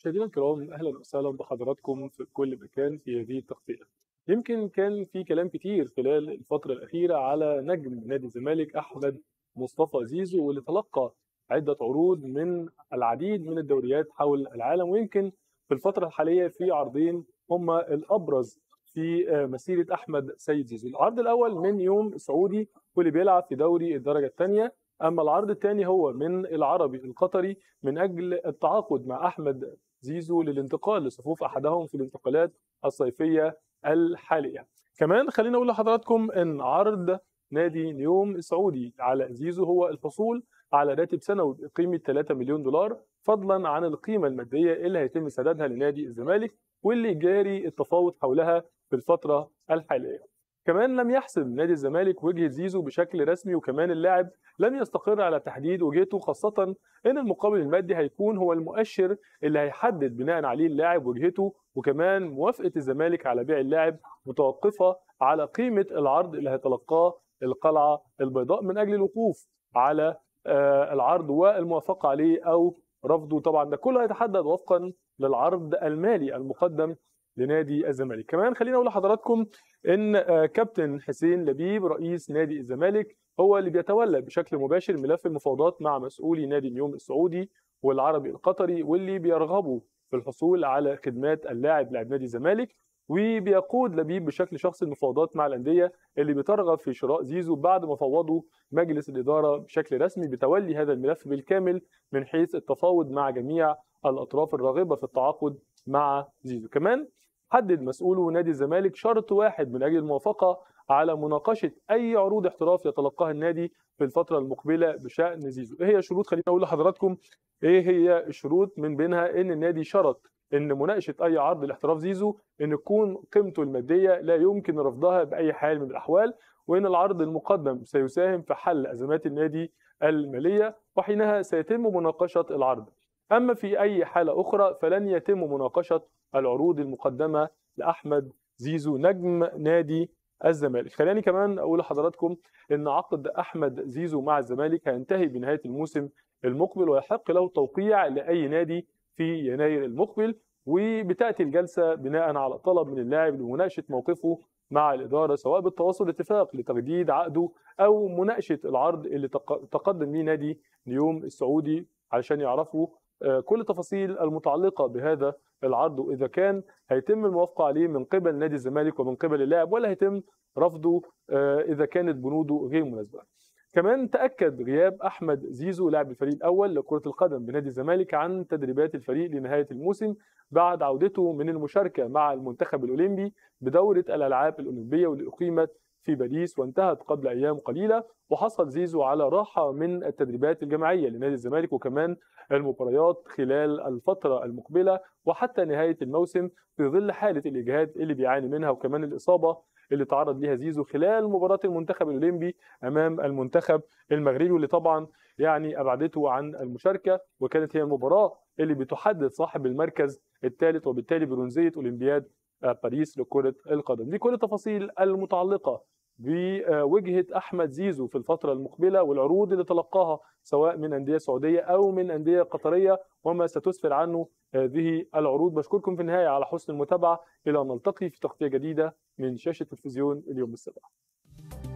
مشاهدينا الكرام اهلا وسهلا بحضراتكم في كل مكان في هذه التغطيه. يمكن كان في كلام كتير خلال الفتره الاخيره على نجم نادي الزمالك احمد مصطفى زيزو واللي تلقى عده عروض من العديد من الدوريات حول العالم ويمكن في الفتره الحاليه في عرضين هما الابرز في مسيره احمد سيد زيزو. العرض الاول من يوم سعودي واللي بيلعب في دوري الدرجه الثانيه اما العرض الثاني هو من العربي القطري من اجل التعاقد مع احمد زيزو للانتقال لصفوف احدهم في الانتقالات الصيفيه الحاليه. كمان خلينا اقول لحضراتكم ان عرض نادي نيوم السعودي على زيزو هو الحصول على راتب سنوي بقيمه 3 مليون دولار فضلا عن القيمه الماديه اللي هيتم سدادها لنادي الزمالك واللي جاري التفاوض حولها في الفتره الحاليه. كمان لم يحسم نادي الزمالك وجهه زيزو بشكل رسمي وكمان اللاعب لم يستقر على تحديد وجهته خاصة ان المقابل المادي هيكون هو المؤشر اللي هيحدد بناء عليه اللاعب وجهته وكمان موافقة الزمالك على بيع اللاعب متوقفة على قيمة العرض اللي هيتلقاه القلعة البيضاء من اجل الوقوف على العرض والموافقة عليه او رفضه طبعا ده كله هيتحدد وفقا للعرض المالي المقدم لنادي الزمالك كمان خلينا اقول لحضراتكم ان كابتن حسين لبيب رئيس نادي الزمالك هو اللي بيتولى بشكل مباشر ملف المفاوضات مع مسؤولي نادي اليوم السعودي والعربي القطري واللي بيرغبوا في الحصول على خدمات اللاعب لاعب نادي الزمالك وبيقود لبيب بشكل شخصي المفاوضات مع الانديه اللي بترغب في شراء زيزو بعد ما فوضوا مجلس الاداره بشكل رسمي بتولي هذا الملف بالكامل من حيث التفاوض مع جميع الاطراف الراغبه في التعاقد مع زيزو كمان حدد مسؤولو نادي الزمالك شرط واحد من اجل الموافقه على مناقشه اي عروض احتراف يتلقاها النادي في الفتره المقبله بشان زيزو ايه هي الشروط خليني اقول لحضراتكم ايه هي الشروط من بينها ان النادي شرط ان مناقشه اي عرض لاحتراف زيزو ان تكون قيمته الماديه لا يمكن رفضها باي حال من الاحوال وان العرض المقدم سيساهم في حل ازمات النادي الماليه وحينها سيتم مناقشه العرض اما في اي حاله اخرى فلن يتم مناقشه العروض المقدمه لاحمد زيزو نجم نادي الزمالك خلاني كمان اقول لحضراتكم ان عقد احمد زيزو مع الزمالك هينتهي بنهايه الموسم المقبل ويحق له التوقيع لاي نادي في يناير المقبل وبتاتي الجلسه بناء على طلب من اللاعب لمناقشه موقفه مع الاداره سواء بالتواصل اتفاق لتجديد عقده او مناقشه العرض اللي تقدم ليه نادي نيوم السعودي علشان يعرفوا كل التفاصيل المتعلقة بهذا العرض وإذا كان هيتم الموافقة عليه من قبل نادي الزمالك ومن قبل اللاعب ولا هيتم رفضه إذا كانت بنوده غير مناسبة كمان تأكد غياب أحمد زيزو لاعب الفريق الأول لكرة القدم بنادي الزمالك عن تدريبات الفريق لنهاية الموسم بعد عودته من المشاركة مع المنتخب الأولمبي بدورة الألعاب الأولمبية واللي أقيمت في باريس وانتهت قبل ايام قليله وحصل زيزو على راحه من التدريبات الجماعيه لنادي الزمالك وكمان المباريات خلال الفتره المقبله وحتى نهايه الموسم في ظل حاله الاجهاد اللي بيعاني منها وكمان الاصابه اللي تعرض ليها زيزو خلال مباراه المنتخب الاولمبي امام المنتخب المغربي واللي طبعا يعني ابعدته عن المشاركه وكانت هي المباراه اللي بتحدد صاحب المركز الثالث وبالتالي برونزيه اولمبياد باريس لكرة القدم دي كل التفاصيل المتعلقة بوجهة أحمد زيزو في الفترة المقبلة والعروض اللي تلقاها سواء من أندية سعودية أو من أندية قطرية وما ستسفر عنه هذه العروض بشكركم في النهاية على حسن المتابعة إلى أن نلتقي في تغطية جديدة من شاشة تلفزيون اليوم السابع